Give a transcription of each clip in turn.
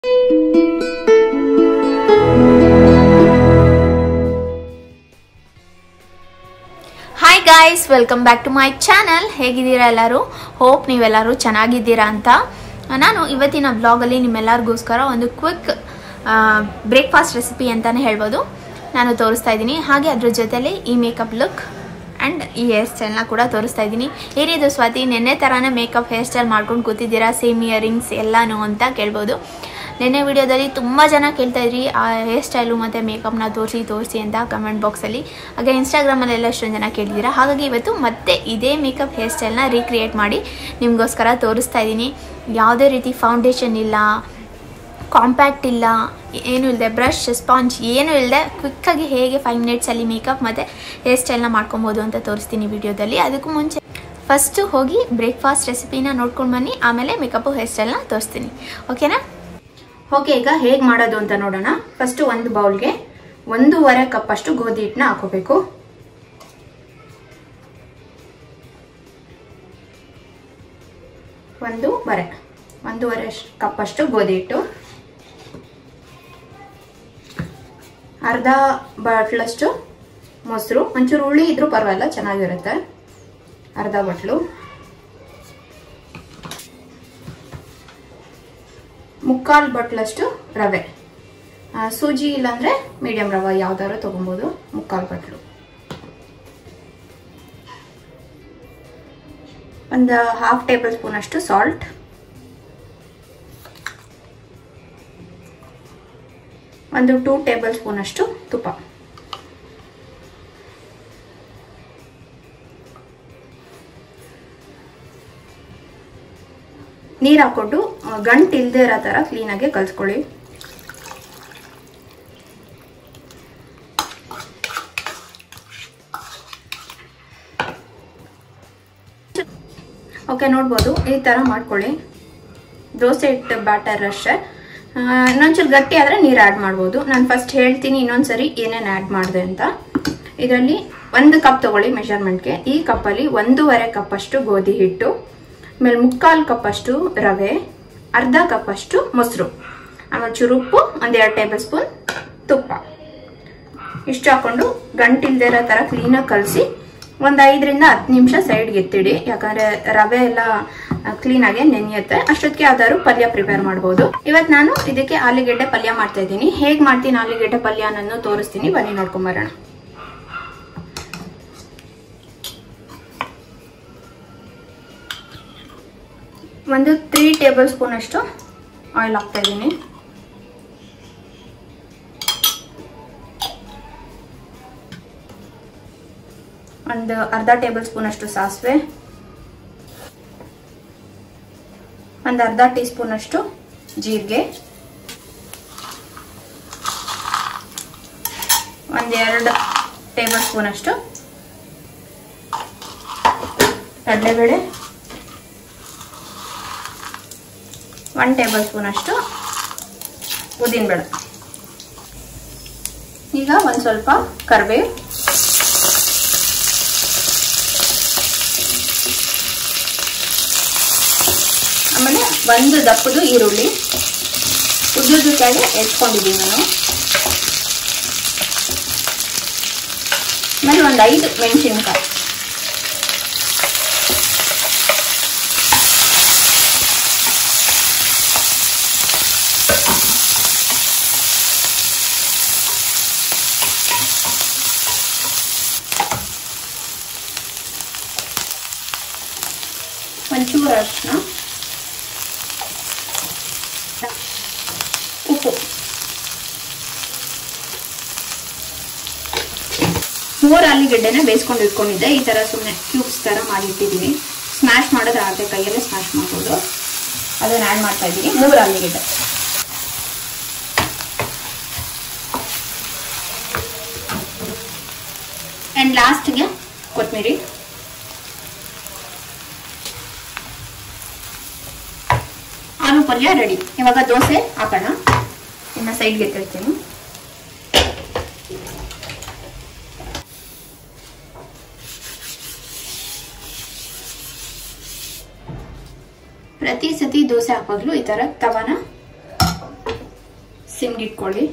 hi guys welcome back to my channel ಹೇಗಿದ್ದೀರಾ ಎಲ್ಲರೂ hope ನೀವೆಲ್ಲರೂ ಚೆನ್ನಾಗಿದ್ದೀರಾ ಅಂತ ನಾನು ಇವತ್ತಿನ ಬ್ಲಾಗಲ್ಲಿ ನಿಮ್ಮೆಲ್ಲರಿಗೋಸ್ಕರ ಒಂದು ಕ್ವಿಕ್ ಬ್ರೇಕ್ಫಾಸ್ಟ್ ರೆಸಿಪಿ ಅಂತಲೇ ಹೇಳ್ಬೋದು ನಾನು ತೋರಿಸ್ತಾ ಇದ್ದೀನಿ ಹಾಗೆ ಅದ್ರ ಜೊತೆಲಿ ಈ ಮೇಕಪ್ ಲುಕ್ ಆ್ಯಂಡ್ ಈ ಹೇರ್ ಸ್ಟೈಲ್ನ ಕೂಡ ತೋರಿಸ್ತಾ ಇದ್ದೀನಿ ಏನಿದು ಸ್ವಾತಿ ನಿನ್ನೆ ಥರನೇ ಮೇಕಪ್ ಹೇರ್ ಸ್ಟೈಲ್ ಮಾಡ್ಕೊಂಡು ಕೂತಿದ್ದೀರಾ ಸೇಮ್ ಇಯರಿಂಗ್ಸ್ ಎಲ್ಲನೂ ಅಂತ ಕೇಳ್ಬೋದು ನಿನ್ನೆ ವಿಡಿಯೋದಲ್ಲಿ ತುಂಬ ಜನ ಕೇಳ್ತಾ ಇದ್ರಿ ಆ ಹೇರ್ ಸ್ಟೈಲು ಮತ್ತು ಮೇಕಪ್ನ ತೋರಿಸಿ ತೋರಿಸಿ ಅಂತ ಕಮೆಂಟ್ ಬಾಕ್ಸಲ್ಲಿ ಹಾಗೆ ಇನ್ಸ್ಟಾಗ್ರಾಮಲ್ಲೆಲ್ಲ ಎಷ್ಟೊಂದು ಜನ ಕೇಳಿದ್ದೀರಾ ಹಾಗಾಗಿ ಇವತ್ತು ಮತ್ತೆ ಇದೇ ಮೇಕಪ್ ಹೇರ್ ಸ್ಟೈಲ್ನ ರೀಕ್ರಿಯೇಟ್ ಮಾಡಿ ನಿಮಗೋಸ್ಕರ ತೋರಿಸ್ತಾ ಇದ್ದೀನಿ ಯಾವುದೇ ರೀತಿ ಫೌಂಡೇಶನ್ ಇಲ್ಲ ಕಾಂಪ್ಯಾಕ್ಟ್ ಇಲ್ಲ ಏನೂ ಇಲ್ಲದೆ ಬ್ರಷ್ ಸ್ಪಾಂಜ್ ಏನೂ ಇಲ್ಲದೆ ಕ್ವಿಕ್ಕಾಗಿ ಹೇಗೆ ಫೈವ್ ಮಿನಿಟ್ಸಲ್ಲಿ ಮೇಕಪ್ ಮತ್ತು ಹೇರ್ ಸ್ಟೈಲ್ನ ಮಾಡ್ಕೊಬೋದು ಅಂತ ತೋರಿಸ್ತೀನಿ ವಿಡಿಯೋದಲ್ಲಿ ಅದಕ್ಕೂ ಮುಂಚೆ ಫಸ್ಟು ಹೋಗಿ ಬ್ರೇಕ್ಫಾಸ್ಟ್ ರೆಸಿಪಿನ ನೋಡ್ಕೊಂಡು ಬನ್ನಿ ಆಮೇಲೆ ಮೇಕಪ್ಪು ಹೇರ್ ಸ್ಟೈಲ್ನ ತೋರಿಸ್ತೀನಿ ಓಕೆನಾ ಓಕೆ ಈಗ ಹೇಗೆ ಮಾಡೋದು ಅಂತ ನೋಡೋಣ ಫಸ್ಟು ಒಂದು ಬೌಲ್ಗೆ ಒಂದೂವರೆ ಕಪ್ ಅಷ್ಟು ಗೋಧಿ ಹಿಟ್ಟನ್ನ ಹಾಕೋಬೇಕು ಒಂದೂವರೆ ಒಂದೂವರೆ ಕಪ್ ಅಷ್ಟು ಗೋಧಿ ಹಿಟ್ಟು ಅರ್ಧ ಬಟ್ಲಷ್ಟು ಮೊಸರು ಒಂಚೂರು ಹುಳಿ ಇದ್ರೂ ಪರವಾಗಿಲ್ಲ ಚೆನ್ನಾಗಿರುತ್ತೆ ಅರ್ಧ ಬಟ್ಲು ಮುಕ್ಕಾಲು ಬಟ್ಲಷ್ಟು ರವೆ ಆ, ಸೂಜಿ ಇಲ್ಲಾಂದ್ರೆ ಮೀಡಿಯಂ ರವೆ ಯಾವ್ದಾದ್ರು ತಗೊಬೋದು ಮುಕ್ಕಾಲು ಬಟ್ಲು ಒಂದು ಹಾಫ್ ಟೇಬಲ್ ಸ್ಪೂನ್ ಅಷ್ಟು ಸಾಲ್ಟ್ ಒಂದು ಟೂ ಟೇಬಲ್ ಸ್ಪೂನ್ ಅಷ್ಟು ತುಪ್ಪ ನೀರು ಹಾಕೊಂಡು ಗಂಟು ಇಲ್ಲದೆ ಇರೋ ಥರ ಕ್ಲೀನಾಗಿ ಕಲ್ಸ್ಕೊಳ್ಳಿ ಓಕೆ ನೋಡ್ಬೋದು ಈ ಥರ ಮಾಡ್ಕೊಳ್ಳಿ ದೋಸೆ ಹಿಟ್ಟು ಬ್ಯಾಟರ್ ಅಷ್ಟೇ ಆ, ಇನ್ನೊಂಚೂರು ಗಟ್ಟಿ ಆದರೆ ನೀರು ಆ್ಯಡ್ ಮಾಡ್ಬೋದು ನಾನು ಫಸ್ಟ್ ಹೇಳ್ತೀನಿ ಇನ್ನೊಂದ್ಸರಿ ಏನೇನು ಆ್ಯಡ್ ಮಾಡಿದೆ ಅಂತ ಇದರಲ್ಲಿ ಒಂದು ಕಪ್ ತಗೊಳ್ಳಿ ಮೆಷರ್ಮೆಂಟ್ಗೆ ಈ ಕಪ್ಪಲ್ಲಿ ಒಂದೂವರೆ ಕಪ್ ಅಷ್ಟು ಗೋಧಿ ಹಿಟ್ಟು ಆಮೇಲೆ ಮುಕ್ಕಾಲು ಕಪ್ ಅಷ್ಟು ರವೆ ಅರ್ಧ ಕಪ್ ಅಷ್ಟು ಮೊಸರು ಆಮೇಲೆ ಚೂರು ಉಪ್ಪು ಒಂದೆರಡು ಟೇಬಲ್ ಸ್ಪೂನ್ ತುಪ್ಪ ಇಷ್ಟು ಹಾಕೊಂಡು ಗಂಟಿಲ್ದೇ ಇರೋ ಥರ ಕ್ಲೀನಾಗಿ ಕಲಸಿ ಒಂದು ಐದರಿಂದ ಹತ್ತು ನಿಮಿಷ ಸೈಡ್ಗೆ ಎತ್ತಿಡಿ ಯಾಕಂದ್ರೆ ರವೆ ಎಲ್ಲ ಕ್ಲೀನಾಗಿ ನೆನೆಯುತ್ತೆ ಅಷ್ಟೊತ್ತಿಗೆ ಯಾವ್ದಾದ್ರು ಪಲ್ಯ ಪ್ರಿಪೇರ್ ಮಾಡ್ಬೋದು ಇವತ್ತು ನಾನು ಇದಕ್ಕೆ ಆಲೂಗೆಡ್ಡೆ ಪಲ್ಯ ಮಾಡ್ತಾ ಇದ್ದೀನಿ ಹೇಗೆ ಮಾಡ್ತೀನಿ ಆಲೂಗೆಡ್ಡೆ ಪಲ್ಯ ಅನ್ನೋದನ್ನು ತೋರಿಸ್ತೀನಿ ಬನ್ನಿ ನೋಡ್ಕೊಂಬರೋಣ ಒಂದು ತ್ರೀ ಟೇಬಲ್ ಸ್ಪೂನ್ ಅಷ್ಟು ಆಯಿಲ್ ಹಾಕ್ತಾ ಇದ್ದೀನಿ ಒಂದು ಅರ್ಧ ಟೇಬಲ್ ಸ್ಪೂನ್ ಅಷ್ಟು ಸಾಸಿವೆ ಒಂದು ಅರ್ಧ ಟೀ ಸ್ಪೂನ್ ಅಷ್ಟು ಜೀರಿಗೆ ಒಂದೆರಡು ಟೇಬಲ್ ಸ್ಪೂನ್ ಅಷ್ಟು ಕಡಲೆಬೇಳೆ ಒನ್ ಟೇಬಲ್ ಸ್ಪೂನ್ ಅಷ್ಟು ಉದ್ದಿನಬೇಳೆ ಈಗ ಒಂದು ಸ್ವಲ್ಪ ಕರಿಬೇವು ಆಮೇಲೆ ಒಂದು ದಪ್ಪದು ಈರುಳ್ಳಿ ಉದ್ದುದ್ದಕ್ಕಾಗಿ ಎತ್ಕೊಂಡಿದ್ದೀನಿ ನಾನು ಆಮೇಲೆ ಒಂದು ಐದು ಮೆಣಸಿನ್ಕಾಯಿ ಒಂಚೂರು ಅರಿಶಿನ ಉಪ್ಪು ಮೂರು ಆಲೂಗೆಡ್ಡೆನ ಬೇಯಿಸ್ಕೊಂಡು ಇಟ್ಕೊಂಡಿದ್ದೆ ಈ ತರ ಸುಮ್ಮನೆ ಕ್ಯೂಬ್ಸ್ ತರ ಮಾಡಿಟ್ಟಿದ್ದೀನಿ ಸ್ಮ್ಯಾಶ್ ಮಾಡಿದ್ರೆ ಆಗುತ್ತೆ ಕೈಯಲ್ಲೇ ಸ್ಮ್ಯಾಶ್ ಮಾಡ್ಬೋದು ಅದನ್ನ ಆ್ಯಡ್ ಮಾಡ್ತಾ ಇದ್ದೀನಿ ಮೂರು ಆಲೂಗೆಡ್ಡೆ ಆ್ಯಂಡ್ ಲಾಸ್ಟ್ಗೆ ಕೊತ್ತಂಬರಿ ಆಲೂ ಪಲ್ಯ ರೆಡಿ ಇವಾಗ ದೋಸೆ ಹಾಕೋಣ ಇನ್ನು ಸೈಡ್ಗೆ ಎತ್ತಿರ್ತೀನಿ ಪ್ರತಿ ಸತಿ ದೋಸೆ ಹಾಕೋದ್ಲು ಈ ತರ ತವನ ಸಿಮ್ಗೆ ಇಟ್ಕೊಳ್ಳಿ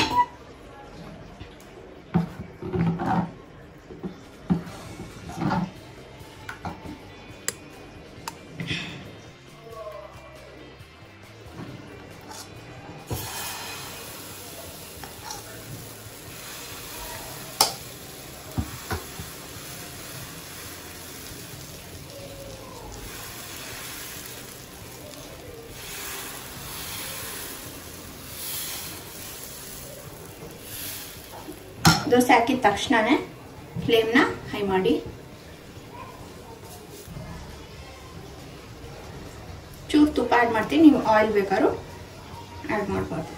ದೋಸೆ ಹಾಕಿದ ತಕ್ಷಣನೇ ಫ್ಲೇಮ್ನ ಹೈ ಮಾಡಿ ಚೂರು ತುಪ್ಪ ಆ್ಯಡ್ ಮಾಡ್ತೀನಿ ನೀವು ಆಯಿಲ್ ಬೇಕಾದ್ರೂ ಆ್ಯಡ್ ಮಾಡ್ಬೋದು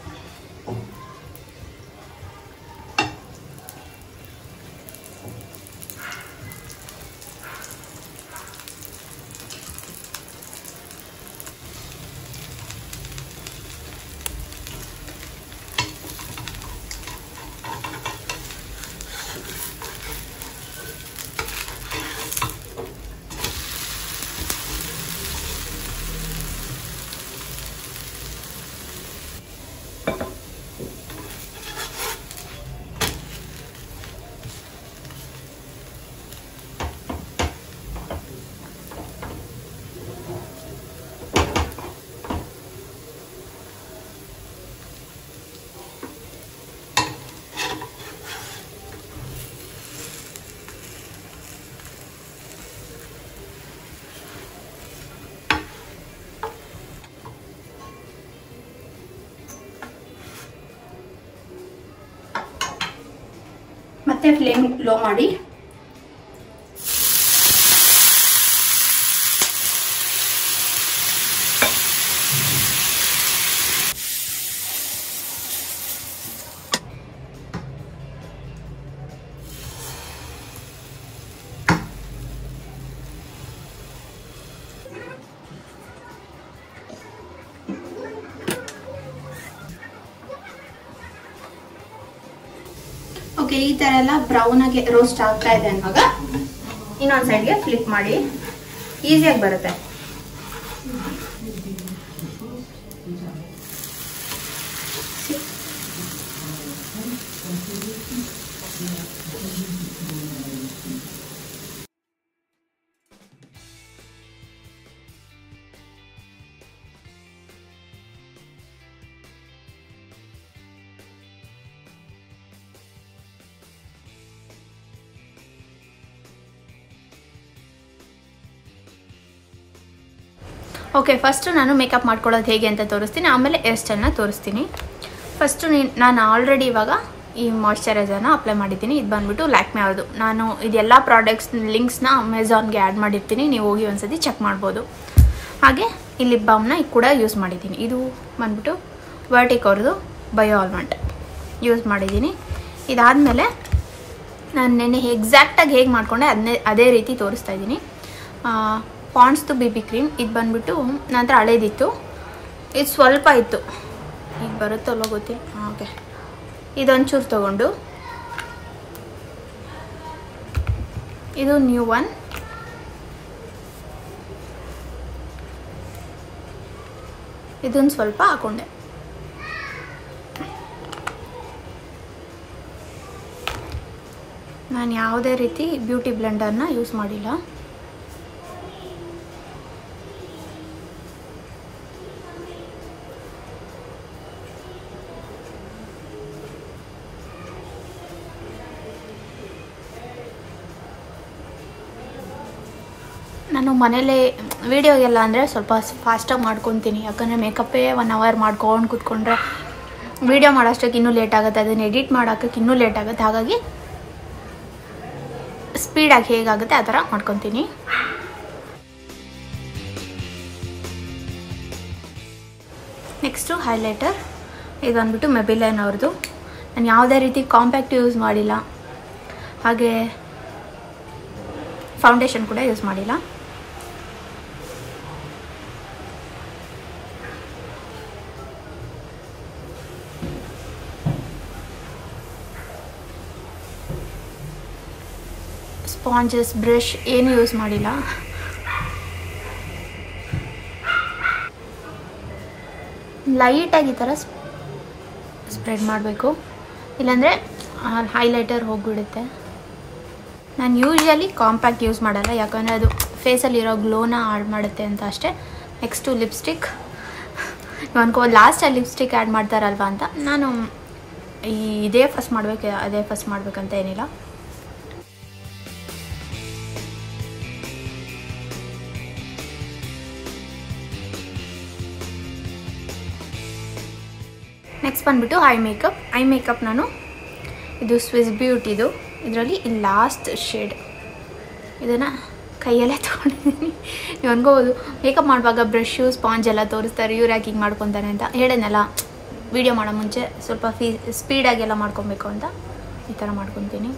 ಮತ್ತೆ ಫ್ಲೇಮ್ ಲೋ ಮಾಡಿ ಓಕೆ ಈ ತರ ಎಲ್ಲ ಬ್ರೌನ್ ಆಗಿ ರೋಸ್ಟ್ ಆಗ್ತಾ ಇದೆ ಅನ್ನುವಾಗ ಇನ್ನೊಂದ್ ಸೈಡ್ಗೆ ಫ್ಲಿಪ್ ಮಾಡಿ ಈಸಿಯಾಗಿ ಬರುತ್ತೆ ಓಕೆ ಫಸ್ಟು ನಾನು ಮೇಕಪ್ ಮಾಡ್ಕೊಳ್ಳೋದು ಹೇಗೆ ಅಂತ ತೋರಿಸ್ತೀನಿ ಆಮೇಲೆ ಹೇರ್ ಸ್ಟೈಲ್ನ ತೋರಿಸ್ತೀನಿ ಫಸ್ಟು ನೀನು ನಾನು ಆಲ್ರೆಡಿ ಇವಾಗ ಈ ಮಾಯ್ಶ್ಚರೈಸರ್ನ ಅಪ್ಲೈ ಮಾಡಿದ್ದೀನಿ ಇದು ಬಂದ್ಬಿಟ್ಟು ಲ್ಯಾಕ್ಮೆ ಅವ್ರದ್ದು ನಾನು ಇದೆಲ್ಲ ಪ್ರಾಡಕ್ಟ್ಸ್ ಲಿಂಕ್ಸ್ನ ಅಮೆಝಾನ್ಗೆ ಆ್ಯಡ್ ಮಾಡಿರ್ತೀನಿ ನೀವು ಹೋಗಿ ಒಂದ್ಸತಿ ಚೆಕ್ ಮಾಡ್ಬೋದು ಹಾಗೆ ಈ ಲಿಪ್ ಬಾಮ್ನ ಕೂಡ ಯೂಸ್ ಮಾಡಿದ್ದೀನಿ ಇದು ಬಂದ್ಬಿಟ್ಟು ವರ್ಟಿಕ್ ಅವ್ರದ್ದು ಬಯೋ ಆಲ್ಮಂಟ್ ಯೂಸ್ ಮಾಡಿದ್ದೀನಿ ಇದಾದಮೇಲೆ ನಾನು ನೆನ್ನೆ ಎಕ್ಸಾಕ್ಟಾಗಿ ಹೇಗೆ ಮಾಡಿಕೊಂಡೆ ಅದನ್ನೇ ಅದೇ ರೀತಿ ತೋರಿಸ್ತಾ ಇದ್ದೀನಿ ಪಾಂಡ್ಸ್ದು ಬಿ ಬಿ ಕ್ರೀಮ್ ಇದು ಬಂದ್ಬಿಟ್ಟು ನಂತರ ಹಳೇದಿತ್ತು ಇದು ಸ್ವಲ್ಪ ಇತ್ತು ಈಗ ಬರುತ್ತಲ್ಲೋ ಗೊತ್ತಿಲ್ಲ ಓಕೆ ಇದೊಂಚೂರು ತೊಗೊಂಡು ಇದು ನ್ಯೂ ಒನ್ ಇದೊಂದು ಸ್ವಲ್ಪ ಹಾಕೊಂಡೆ ನಾನು ಯಾವುದೇ ರೀತಿ ಬ್ಯೂಟಿ ಬ್ಲೆಂಡರ್ನ ಯೂಸ್ ಮಾಡಿಲ್ಲ ನಾನು ಮನೇಲೇ ವೀಡಿಯೋಗೆಲ್ಲ ಅಂದರೆ ಸ್ವಲ್ಪ ಫಾಸ್ಟಾಗಿ ಮಾಡ್ಕೊತೀನಿ ಯಾಕಂದರೆ ಮೇಕಪ್ಪೇ ಒನ್ ಅವರ್ ಮಾಡ್ಕೊಂಡು ಕೂತ್ಕೊಂಡ್ರೆ ವೀಡಿಯೋ ಮಾಡೋಷ್ಟಕ್ಕೆ ಇನ್ನೂ ಲೇಟ್ ಆಗುತ್ತೆ ಅದನ್ನು ಎಡಿಟ್ ಮಾಡೋಕ್ಕೆ ಇನ್ನೂ ಲೇಟ್ ಆಗುತ್ತೆ ಹಾಗಾಗಿ ಸ್ಪೀಡಾಗಿ ಹೇಗಾಗುತ್ತೆ ಆ ಥರ ಮಾಡ್ಕೊತೀನಿ ನೆಕ್ಸ್ಟು ಹೈಲೈಟರ್ ಇದು ಬಂದ್ಬಿಟ್ಟು ಮೆಬಿಲೈನ್ ಅವ್ರದ್ದು ನಾನು ಯಾವುದೇ ರೀತಿ ಕಾಂಪ್ಯಾಕ್ಟ್ ಯೂಸ್ ಮಾಡಿಲ್ಲ ಹಾಗೆ ಫೌಂಡೇಶನ್ ಕೂಡ ಯೂಸ್ ಮಾಡಿಲ್ಲ ಸ್ಪಾಂಜಸ್ ಬ್ರಷ್ ಏನು ಯೂಸ್ ಮಾಡಿಲ್ಲ ಲೈಟಾಗಿ ಈ ಥರ ಸ್ಪ್ರೆಡ್ ಮಾಡಬೇಕು ಇಲ್ಲಾಂದರೆ ಹೈಲೈಟರ್ ಹೋಗಿಬಿಡುತ್ತೆ ನಾನು ಯೂಶ್ವಲಿ ಕಾಂಪ್ಯಾಕ್ಟ್ ಯೂಸ್ ಮಾಡಲ್ಲ ಯಾಕಂದರೆ ಅದು ಫೇಸಲ್ಲಿರೋ ಗ್ಲೋನ ಆಡ್ ಮಾಡುತ್ತೆ ಅಂತ ಅಷ್ಟೇ ನೆಕ್ಸ್ಟು ಲಿಪ್ಸ್ಟಿಕ್ ಅನ್ಕೋ ಲಾಸ್ಟಲ್ಲಿ ಲಿಪ್ಸ್ಟಿಕ್ ಆ್ಯಡ್ ಮಾಡ್ತಾರಲ್ವ ಅಂತ ನಾನು ಈ ಇದೇ ಫಸ್ಟ್ ಮಾಡಬೇಕು ಅದೇ ಫಸ್ಟ್ ಮಾಡಬೇಕಂತ ಏನಿಲ್ಲ ನೆಕ್ಸ್ಟ್ ಬಂದುಬಿಟ್ಟು ಐ ಮೇಕಪ್ ಐ ಮೇಕಪ್ ನಾನು ಇದು ಸ್ವಿಸ್ ಬ್ಯೂಟಿದು ಇದರಲ್ಲಿ ಲಾಸ್ಟ್ ಶೇಡ್ ಇದನ್ನು ಕೈಯಲ್ಲೇ ತೊಗೊಂಡಿದ್ದೀನಿ ನೀವು ಅನ್ಕೋಬೋದು ಮೇಕಪ್ ಮಾಡುವಾಗ ಬ್ರಷು ಸ್ಪಾಂಜ್ ಎಲ್ಲ ತೋರಿಸ್ತಾರೆ ಇವ್ರು ಯಾಕೆ ಹಿಂಗೆ ಮಾಡ್ಕೊತಾರೆ ಅಂತ ಹೇಳೇನಲ್ಲ ವೀಡಿಯೋ ಮಾಡೋ ಮುಂಚೆ ಸ್ವಲ್ಪ ಫೀ ಸ್ಪೀಡಾಗೆಲ್ಲ ಮಾಡ್ಕೊಬೇಕು ಅಂತ ಈ ಥರ ಮಾಡ್ಕೊತೀನಿ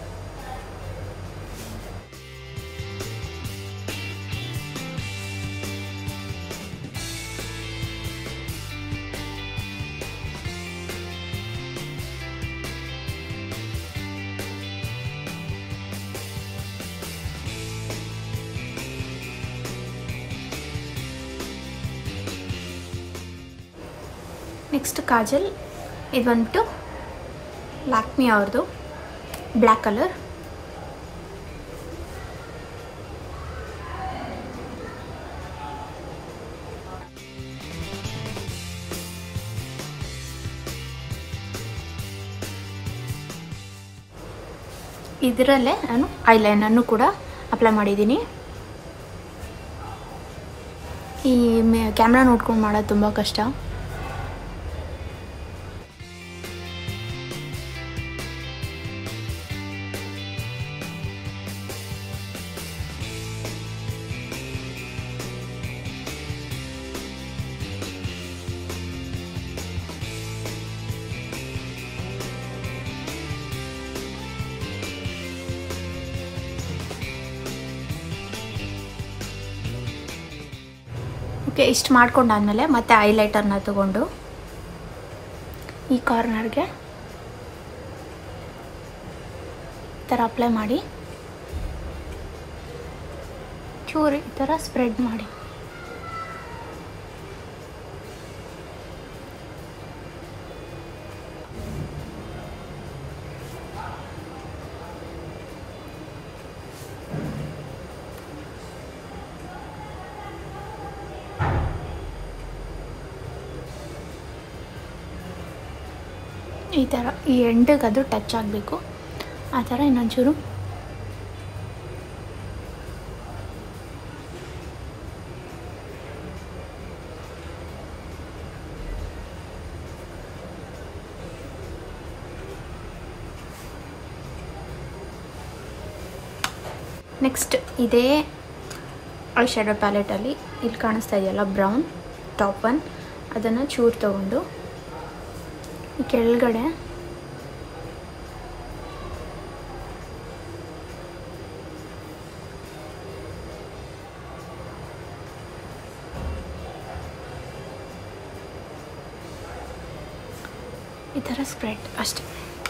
ನೆಕ್ಸ್ಟ್ ಕಾಜಲ್ ಇದು ಬಂದ್ಬಿಟ್ಟು ಲ್ಯಾಕ್ಮಿ ಅವ್ರದ್ದು ಬ್ಲ್ಯಾಕ್ ಕಲರ್ ಇದರಲ್ಲೇ ನಾನು ಐಲೈನನ್ನು ಕೂಡ ಅಪ್ಲೈ ಮಾಡಿದ್ದೀನಿ ಈ ಮೇ ಕ್ಯಾಮ್ರಾ ನೋಡ್ಕೊಂಡು ಮಾಡೋದು ತುಂಬ ಕಷ್ಟ ಓಕೆ ಇಷ್ಟು ಮಾಡ್ಕೊಂಡಾದ್ಮೇಲೆ ಮತ್ತೆ ಐಲೈಟರ್ನ ತಗೊಂಡು ಈ ಕಾರ್ನರ್ಗೆ ಈ ಥರ ಅಪ್ಲೈ ಮಾಡಿ ಚೂರು ಈ ಥರ ಸ್ಪ್ರೆಡ್ ಮಾಡಿ ಈ ಥರ ಈ ಎಂಡಿಗೆ ಅದು ಟಚ್ ಆಗಬೇಕು ಆ ಥರ ಇನ್ನೊಂಚೂರು ನೆಕ್ಸ್ಟ್ ಇದೇ ಐ ಶ್ಯಾಡೋ ಪ್ಯಾಲೆಟಲ್ಲಿ ಇಲ್ಲಿ ಕಾಣಿಸ್ತಾ ಇದೆಯಲ್ಲ ಬ್ರೌನ್ ಟಾಪ್ ಒನ್ ಅದನ್ನು ಚೂರು ತಗೊಂಡು ಈ ಕೆಳಗಡೆ ಈ ಥರ ಸ್ಪ್ರೆಡ್ ಅಷ್ಟೆ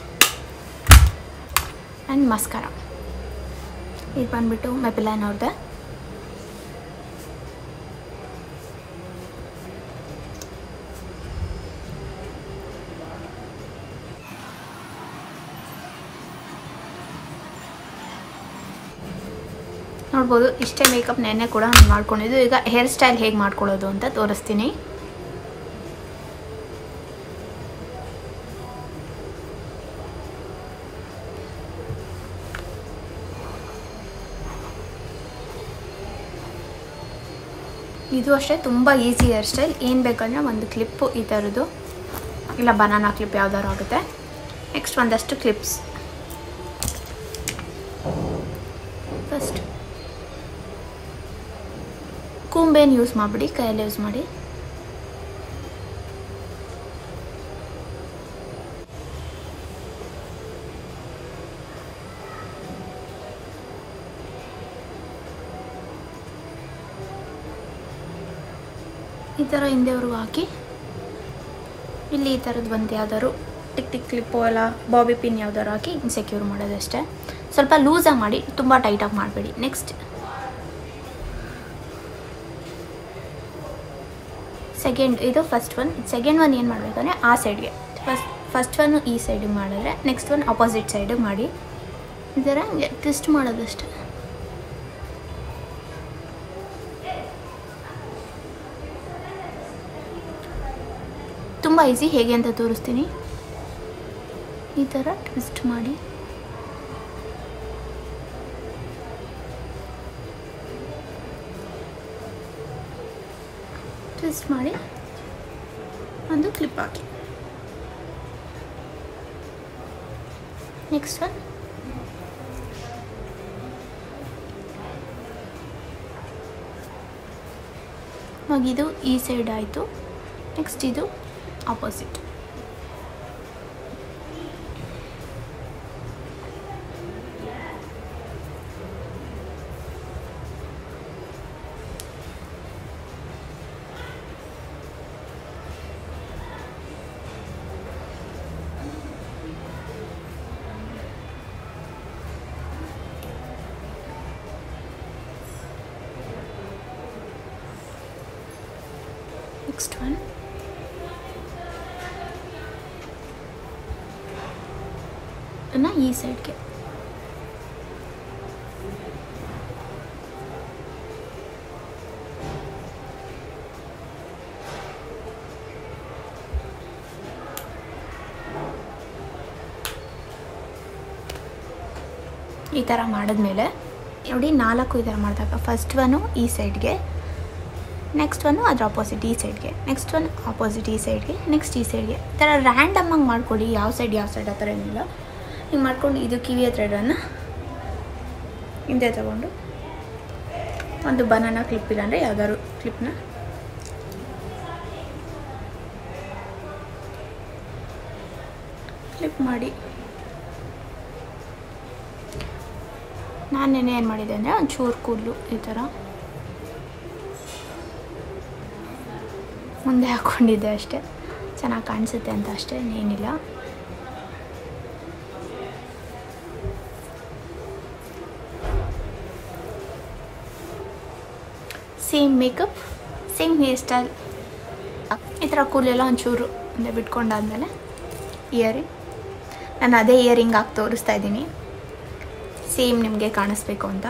ಆ್ಯಂಡ್ ಮಸ್ಕರ ಇದು ಬಂದ್ಬಿಟ್ಟು ಮೆಪಿಲೈನ್ ಅವ್ರದ್ದೆ ನೋಡ್ಬೋದು ಇಷ್ಟೇ ಮೇಕಪ್ ನೆನ್ನೆ ಕೂಡ ನಾನು ಮಾಡ್ಕೊಂಡಿದ್ದು ಈಗ ಹೇರ್ ಸ್ಟೈಲ್ ಹೇಗೆ ಮಾಡ್ಕೊಳ್ಳೋದು ಅಂತ ತೋರಿಸ್ತೀನಿ ಇದು ಅಷ್ಟೇ ತುಂಬ ಈಸಿ ಹೇರ್ ಸ್ಟೈಲ್ ಏನು ಬೇಕಂದ್ರೆ ಒಂದು ಕ್ಲಿಪ್ಪು ಈ ಥರದ್ದು ಇಲ್ಲ ಬನಾನಾ ಕ್ಲಿಪ್ ಯಾವ್ದಾದ್ರು ಆಗುತ್ತೆ ನೆಕ್ಸ್ಟ್ ಒಂದಷ್ಟು ಕ್ಲಿಪ್ಸ್ ಫಸ್ಟ್ ಕೂಂಬೇನು ಯೂಸ್ ಮಾಡಿಬಿಡಿ ಕೈಯಲ್ಲಿ ಯೂಸ್ ಮಾಡಿ ಈ ಥರ ಹಿಂದೆವರೆಗೂ ಹಾಕಿ ಇಲ್ಲಿ ಈ ಥರದ್ದು ಬಂದು ಯಾವ್ದಾದ್ರು ಟಿಕ್ ಟಿಕ್ ಕ್ಲಿಪ್ಪು ಎಲ್ಲ ಬಾಬಿ ಪಿನ್ ಯಾವ್ದಾದ್ರು ಹಾಕಿ ಸೆಕ್ಯೂರ್ ಮಾಡೋದಷ್ಟೇ ಸ್ವಲ್ಪ ಲೂಸಾಗಿ ಮಾಡಿ ತುಂಬ ಟೈಟಾಗಿ ಮಾಡಬೇಡಿ ನೆಕ್ಸ್ಟ್ ಸೆಕೆಂಡ್ ಇದು ಫಸ್ಟ್ ಒನ್ ಸೆಕೆಂಡ್ ಒನ್ ಏನು ಮಾಡಬೇಕಂದ್ರೆ ಆ ಸೈಡ್ಗೆ ಫಸ್ಟ್ ಫಸ್ಟ್ ಒನ್ ಈ ಸೈಡಿಗೆ ಮಾಡಿದ್ರೆ ನೆಕ್ಸ್ಟ್ ಒನ್ ಅಪೋಸಿಟ್ ಸೈಡಿಗೆ ಮಾಡಿ ಈ ಥರ ಹಂಗೆ ಟ್ವಿಸ್ಟ್ ಮಾಡೋದಷ್ಟೆ ತುಂಬ ಈಸಿ ಹೇಗೆ ಅಂತ ತೋರಿಸ್ತೀನಿ ಈ ಥರ ಟ್ವಿಸ್ಟ್ ಮಾಡಿ ಟ್ವಿಸ್ಟ್ ಮಾಡಿ ಒಂದು ಕ್ಲಿಪ್ ಹಾಕಿ ನೆಕ್ಸ್ಟ್ ಒನ್ ಇದು ಈ ಸೈಡ್ ಆಯಿತು ನೆಕ್ಸ್ಟ್ ಇದು ಆಪೋಸಿಟ್ ನೆಕ್ಸ್ಟ್ ಒನ್ ಅನ್ನ ಈ ಸೈಡ್ಗೆ ಈ ಥರ ಮಾಡಿದ್ಮೇಲೆ ನೋಡಿ ನಾಲ್ಕು ಈ ಥರ ಮಾಡಿದಾಗ ಫಸ್ಟ್ ಒನ್ನು ಈ ಸೈಡ್ಗೆ ನೆಕ್ಸ್ಟ್ ಒನ್ನು ಅದ್ರ ಆಪೋಸಿಟ್ ಈ ಸೈಡ್ಗೆ ನೆಕ್ಸ್ಟ್ ಒನ್ ಆಪೋಸಿಟ್ ಈ ಸೈಡ್ಗೆ ನೆಕ್ಸ್ಟ್ ಈ ಸೈಡ್ಗೆ ಈ ಥರ ರ್ಯಾಂಡಮ್ ಆಗಿ ಮಾಡ್ಕೊಳ್ಳಿ ಯಾವ ಸೈಡ್ ಯಾವ ಸೈಡ್ ಆ ಥರ ಏನಿಲ್ಲ ಹಿಂಗೆ ಮಾಡ್ಕೊಂಡು ಇದು ಕಿವಿಯ ಥ್ರೆಡನ್ನು ಹಿಂದೆ ತಗೊಂಡು ಒಂದು ಬನಾನ ಕ್ಲಿಪ್ ಇಲ್ಲಾಂದರೆ ಯಾವ್ದಾದ್ರು ಕ್ಲಿಪ್ನ ಕ್ಲಿಪ್ ಮಾಡಿ ನಾನು ನೆನೆ ಏನು ಮಾಡಿದೆ ಅಂದರೆ ಒಂಚೂರು ಕೂದಲು ಈ ಥರ ಮುಂದೆ ಹಾಕ್ಕೊಂಡಿದ್ದೆ ಅಷ್ಟೇ ಚೆನ್ನಾಗಿ ಕಾಣಿಸುತ್ತೆ ಅಂತ ಅಷ್ಟೇ ಏನಿಲ್ಲ same makeup same hair style ಈ ಥರ ಕೂಲೆಲ್ಲ ಒಂಚೂರು ಮುಂದೆ ಬಿಟ್ಕೊಂಡಾದ್ಮೇಲೆ ಇಯರಿಂಗ್ ನಾನು ಅದೇ ಇಯರಿಂಗ್ ಹಾಕಿ ತೋರಿಸ್ತಾ ಇದ್ದೀನಿ ಸೇಮ್ ನಿಮಗೆ ಕಾಣಿಸ್ಬೇಕು ಅಂತ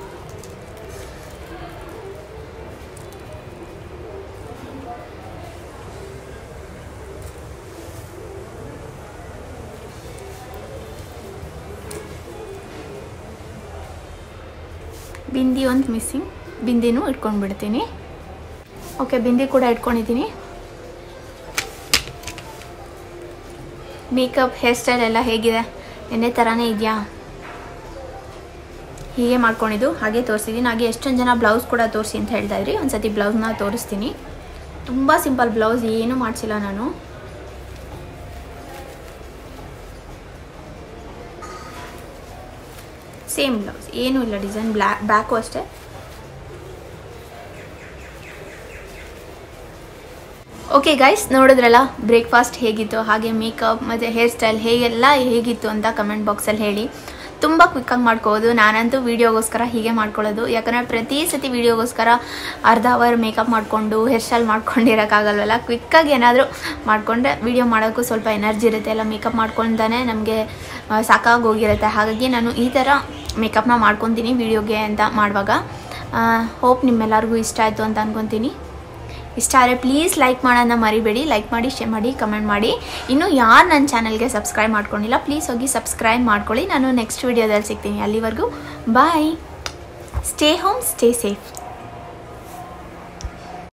ಬಿಂದಿ ಒಂದು ಮಿಸ್ಸಿಂಗ್ ಬಿಂದಿನೂ ಇಟ್ಕೊಂಡು ಬಿಡ್ತೀನಿ ಓಕೆ ಬಿಂದಿ ಕೂಡ ಇಟ್ಕೊಂಡಿದ್ದೀನಿ ಮೇಕಪ್ ಹೇರ್ ಸ್ಟೈಲ್ ಎಲ್ಲ ಹೇಗಿದೆ ಎಣ್ಣೆ ಥರನೇ ಇದೆಯಾ ಹೀಗೆ ಮಾಡ್ಕೊಂಡಿದ್ದು ಹಾಗೆ ತೋರಿಸಿದ್ದೀನಿ ಹಾಗೆ ಎಷ್ಟೊಂದು ಜನ ಬ್ಲೌಸ್ ಕೂಡ ತೋರಿಸಿ ಅಂತ ಹೇಳ್ತಾ ಇದ್ರಿ ಒಂದು ಸತಿ ಬ್ಲೌಸ್ನ ತೋರಿಸ್ತೀನಿ ತುಂಬ ಸಿಂಪಲ್ ಬ್ಲೌಸ್ ಏನೂ ಮಾಡಿಸಿಲ್ಲ ನಾನು ಸೇಮ್ ಬ್ಲೌಸ್ ಏನೂ ಇಲ್ಲ ಡಿಸೈನ್ ಬ್ಲ್ಯಾ ಬ್ಯಾಕು ಅಷ್ಟೇ ಓಕೆ ಗೈಸ್ ನೋಡಿದ್ರಲ್ಲ ಬ್ರೇಕ್ಫಾಸ್ಟ್ ಹೇಗಿತ್ತು ಹಾಗೆ ಮೇಕಪ್ ಮತ್ತು ಹೇರ್ ಸ್ಟೈಲ್ ಹೇಗೆಲ್ಲ ಹೇಗಿತ್ತು ಅಂತ ಕಮೆಂಟ್ ಬಾಕ್ಸಲ್ಲಿ ಹೇಳಿ ತುಂಬ ಕ್ವಿಕ್ಕಾಗಿ ಮಾಡ್ಕೋಬೋದು ನಾನಂತೂ ವೀಡಿಯೋಗೋಸ್ಕರ ಹೀಗೆ ಮಾಡ್ಕೊಳ್ಳೋದು ಯಾಕಂದರೆ ಪ್ರತಿ ಸತಿ ವೀಡಿಯೋಗೋಸ್ಕರ ಅರ್ಧ ಅವರ್ ಮೇಕಪ್ ಮಾಡಿಕೊಂಡು ಹೇರ್ ಸ್ಟೈಲ್ ಮಾಡ್ಕೊಂಡಿರೋಕ್ಕಾಗಲ್ವಲ್ಲ ಕ್ವಿಕ್ಕಾಗಿ ಏನಾದರೂ ಮಾಡಿಕೊಂಡ್ರೆ ವೀಡಿಯೋ ಮಾಡೋಕ್ಕೂ ಸ್ವಲ್ಪ ಎನರ್ಜಿ ಇರುತ್ತೆ ಎಲ್ಲ ಮೇಕಪ್ ಮಾಡ್ಕೊಂಡೇ ನಮಗೆ ಸಾಕಾಗಿ ಹೋಗಿರುತ್ತೆ ಹಾಗಾಗಿ ನಾನು ಈ ಥರ ಮೇಕಪ್ನ ಮಾಡ್ಕೊತೀನಿ ವೀಡಿಯೋಗೆ ಅಂತ ಮಾಡುವಾಗ ಹೋಪ್ ನಿಮ್ಮೆಲ್ಲರಿಗೂ ಇಷ್ಟ ಆಯಿತು ಅಂತ ಅಂದ್ಕೊತೀನಿ ಇಷ್ಟ ಆದರೆ ಪ್ಲೀಸ್ ಲೈಕ್ ಮಾಡೋದನ್ನ ಮರಿಬೇಡಿ ಲೈಕ್ ಮಾಡಿ ಶೇರ್ ಮಾಡಿ ಕಮೆಂಟ್ ಮಾಡಿ ಇನ್ನು ಯಾರು ನನ್ನ ಚಾನಲ್ಗೆ ಸಬ್ಸ್ಕ್ರೈಬ್ ಮಾಡ್ಕೊಂಡಿಲ್ಲ ಪ್ಲೀಸ್ ಹೋಗಿ ಸಬ್ಸ್ಕ್ರೈಬ್ ಮಾಡ್ಕೊಳ್ಳಿ ನಾನು ನೆಕ್ಸ್ಟ್ ವೀಡಿಯೋದಲ್ಲಿ ಸಿಗ್ತೀನಿ ಅಲ್ಲಿವರೆಗೂ bye stay home stay safe